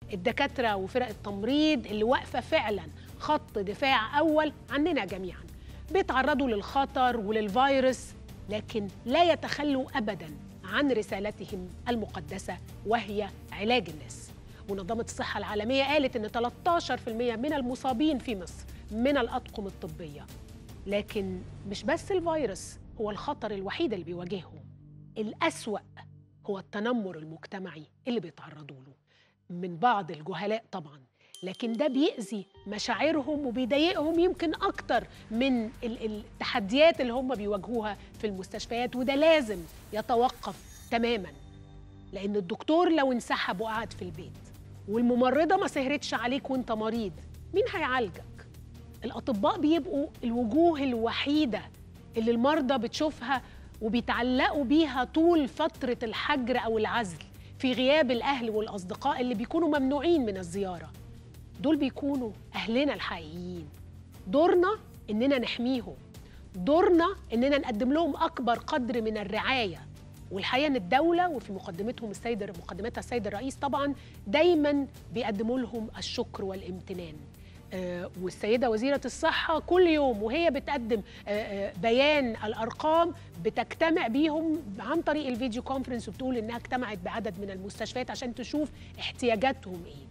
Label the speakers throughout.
Speaker 1: الدكاتره وفرق التمريض اللي واقفه فعلا خط دفاع اول عننا جميعا بيتعرضوا للخطر وللفيروس لكن لا يتخلوا ابدا عن رسالتهم المقدسه وهي علاج الناس منظمه الصحه العالميه قالت ان 13% من المصابين في مصر من الاطقم الطبيه لكن مش بس الفيروس هو الخطر الوحيد اللي بيواجههم الأسوأ هو التنمر المجتمعي اللي بيتعرضوا له من بعض الجهلاء طبعا لكن ده بيأذي مشاعرهم وبيضايقهم يمكن أكتر من التحديات اللي هم بيواجهوها في المستشفيات وده لازم يتوقف تماما لأن الدكتور لو انسحب وقعد في البيت والممرضة ما سهرتش عليك وانت مريض مين هيعالجك؟ الأطباء بيبقوا الوجوه الوحيدة اللي المرضى بتشوفها وبيتعلقوا بيها طول فترة الحجر أو العزل في غياب الأهل والأصدقاء اللي بيكونوا ممنوعين من الزيارة دول بيكونوا أهلنا الحقيقيين دورنا إننا نحميهم دورنا إننا نقدم لهم أكبر قدر من الرعاية والحقيقة إن الدولة وفي مقدمتهم السيد مقدمتها السيد الرئيس طبعا دايما بيقدموا لهم الشكر والامتنان آه، والسيدة وزيرة الصحة كل يوم وهي بتقدم آه، آه، بيان الأرقام بتجتمع بيهم عن طريق الفيديو كونفرنس وبتقول إنها اجتمعت بعدد من المستشفيات عشان تشوف احتياجاتهم إيه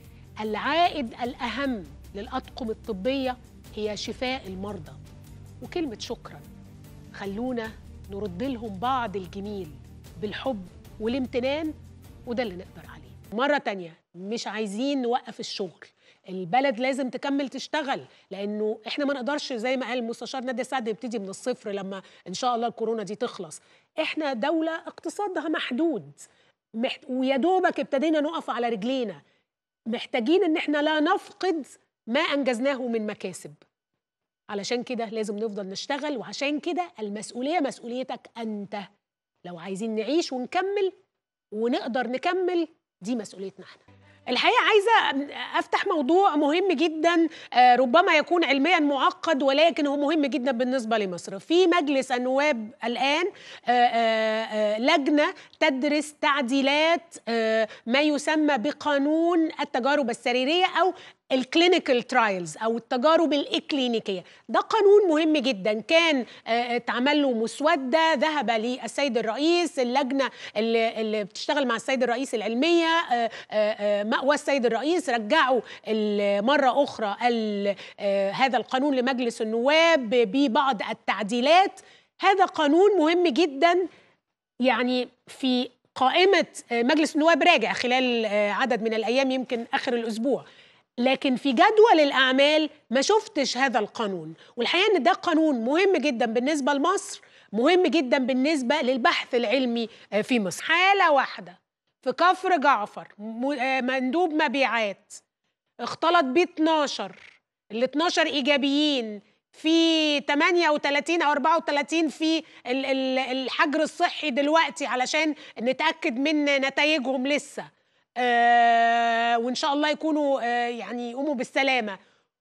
Speaker 1: العائد الأهم للأطقم الطبية هي شفاء المرضى وكلمة شكرا خلونا نرد لهم بعض الجميل بالحب والامتنان وده اللي نقدر عليه مرة تانية مش عايزين نوقف الشغل البلد لازم تكمل تشتغل لانه احنا ما نقدرش زي ما قال المستشار نادي سعد نبتدي من الصفر لما ان شاء الله الكورونا دي تخلص احنا دوله اقتصادها محدود محت... ويا دوبك ابتدينا نقف على رجلينا محتاجين ان احنا لا نفقد ما انجزناه من مكاسب علشان كده لازم نفضل نشتغل وعشان كده المسؤوليه مسؤوليتك انت لو عايزين نعيش ونكمل ونقدر نكمل دي مسؤوليتنا احنا الحقيقه عايزه افتح موضوع مهم جدا آه، ربما يكون علميا معقد ولكن هو مهم جدا بالنسبه لمصر في مجلس النواب الان آه، آه، لجنه تدرس تعديلات ما يسمى بقانون التجارب السريريه او الكلينيكال ترايلز او التجارب الاكلينيكيه ده قانون مهم جدا كان اتعمل له مسوده ذهب للسيد الرئيس اللجنه اللي, اللي بتشتغل مع السيد الرئيس العلميه مأوى السيد الرئيس رجعوا مره اخرى هذا القانون لمجلس النواب ببعض التعديلات هذا قانون مهم جدا يعني في قائمه مجلس النواب راجع خلال عدد من الايام يمكن اخر الاسبوع لكن في جدول الأعمال ما شفتش هذا القانون والحقيقة أن ده قانون مهم جدا بالنسبة لمصر مهم جدا بالنسبة للبحث العلمي في مصر حالة واحدة في كفر جعفر مندوب مبيعات اختلط بيه 12 ال 12 إيجابيين في 38 او 34 في الحجر الصحي دلوقتي علشان نتاكد من نتائجهم لسه آه وإن شاء الله يكونوا آه يعني يقوموا بالسلامة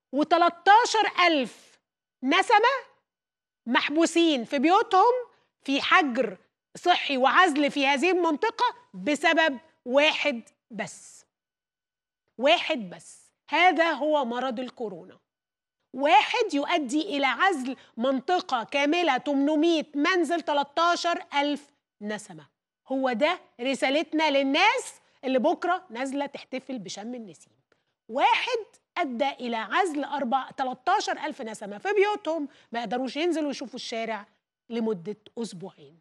Speaker 1: و13 ألف نسمة محبوسين في بيوتهم في حجر صحي وعزل في هذه المنطقة بسبب واحد بس واحد بس هذا هو مرض الكورونا واحد يؤدي إلى عزل منطقة كاملة 800 منزل 13 ألف نسمة هو ده رسالتنا للناس اللي بكرة نازلة تحتفل بشم النسيم واحد أدى إلى عزل أربع 13 ألف نسمة في بيوتهم ما يقدروش ينزلوا يشوفوا الشارع لمدة أسبوعين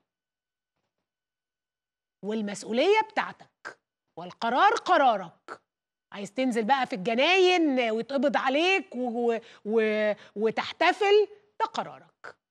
Speaker 1: والمسؤولية بتاعتك والقرار قرارك عايز تنزل بقى في الجناين ويتقبض عليك و... و... وتحتفل ده قرارك